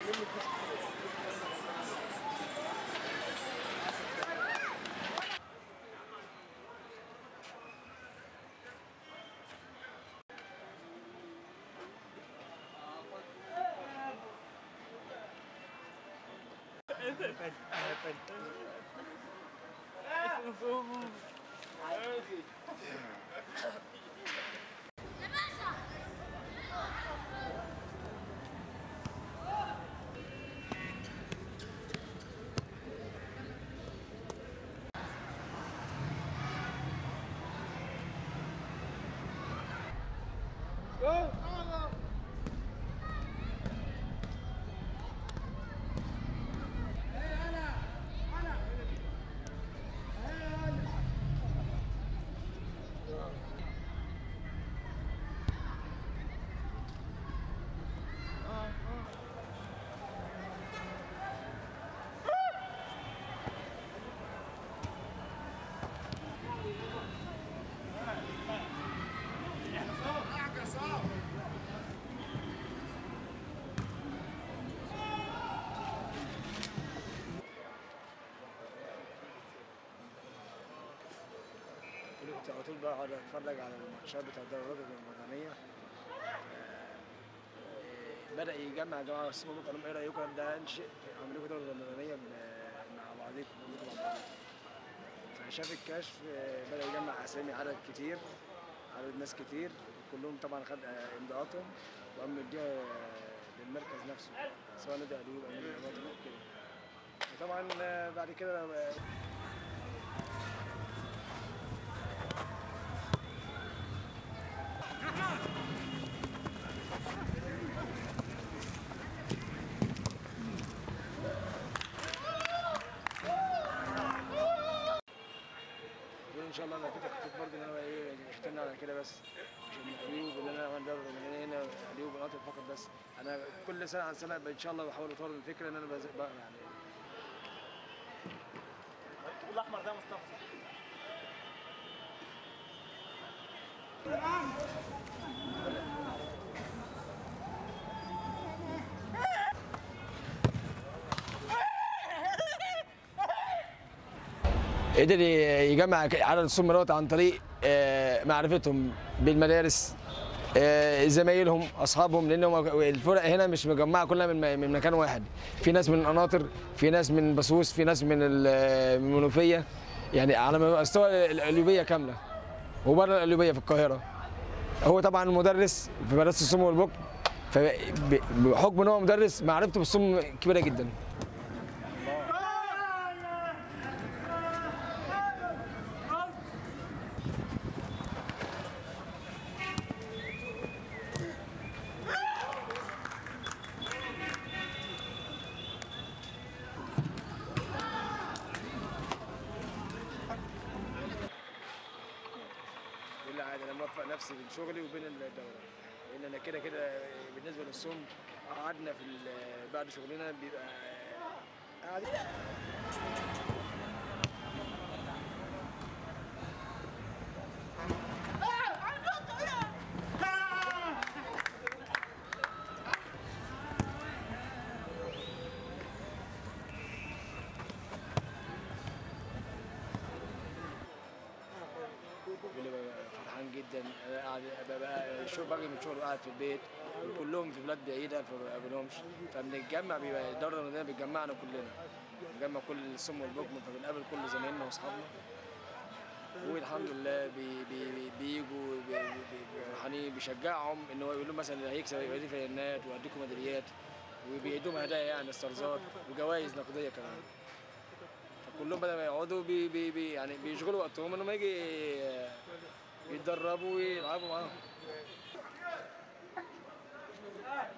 كنت على طول بقعد اتفرج على الماتشات بتاع الدوريات الوطنيه بدا يجمع جماعه اسمه قال لهم ايه رايكم ابدا انشئ اعمل لكم دوله رمضانيه ب- مع بعضكم كلكم مع بعض فشاف الكشف آه، بدا يجمع اسامي عدد كتير عدد ناس كتير كلهم طبعا خد آه، امضاءاتهم وقام مديها للمركز نفسه سواء نادي ايوب او نادي الوطن او كده فطبعا آه، بعد كده آه، بقول ان شاء الله انا في تخطيط برضه ان انا بقى ايه اشتغل على كده بس مش ان اليوب ان انا اعمل دوره رمضانيه هنا اليوب مناطق فقط بس انا كل سنه عن سنه ان شاء الله بحاول اطور الفكره ان انا بز- بقى يعني الاحمر ده مصطفى قدر يجمع عدد السمرات عن طريق آه، معرفتهم بالمدارس آه، زمايلهم اصحابهم لان هم الفرق هنا مش مجمعه كلها من من مكان واحد في ناس من قناطر في ناس من بسوس في ناس من ال- من المنوفيه يعني على مستوى القليوبيه كامله وبره القليوبيه في القاهره هو طبعا مدرس في مدرسه الصم والبكم فبحكم ان هو مدرس معرفته بالصم كبيره جدا كل عادي انا موفق نفسي بين شغلي وبين الدوره لان انا كده كده بالنسبه للصوم قعدنا في ال- بعد شغلنا بيبقى قاعدين بيبقى فرحان جدا أنا قاعد ببقى شو باجي من الشغل وقاعد في البيت وكلهم في بلاد بعيده فما بقابلهمش فبنتجمع بيبقى الدوره الرمضانيه بتجمعنا كلنا بنجمع كل الصم والبكم فبنقابل كل زمايلنا واصحابنا والحمد لله بي بي بي بيجوا بي- بي- بي- فرحانين بيشجعهم ان هو يقول لهم مثلا اللي هيكسب يبقى ليه فنانات وهديكم ميداليات وبيدوهم هدايا يعني استرزات وجوائز نقديه كمان فكلهم بدل ما يقعدوا بي بي بي يعني بيشغلوا وقتهم انهم يجي يتدربوا ويلعبوا معاهم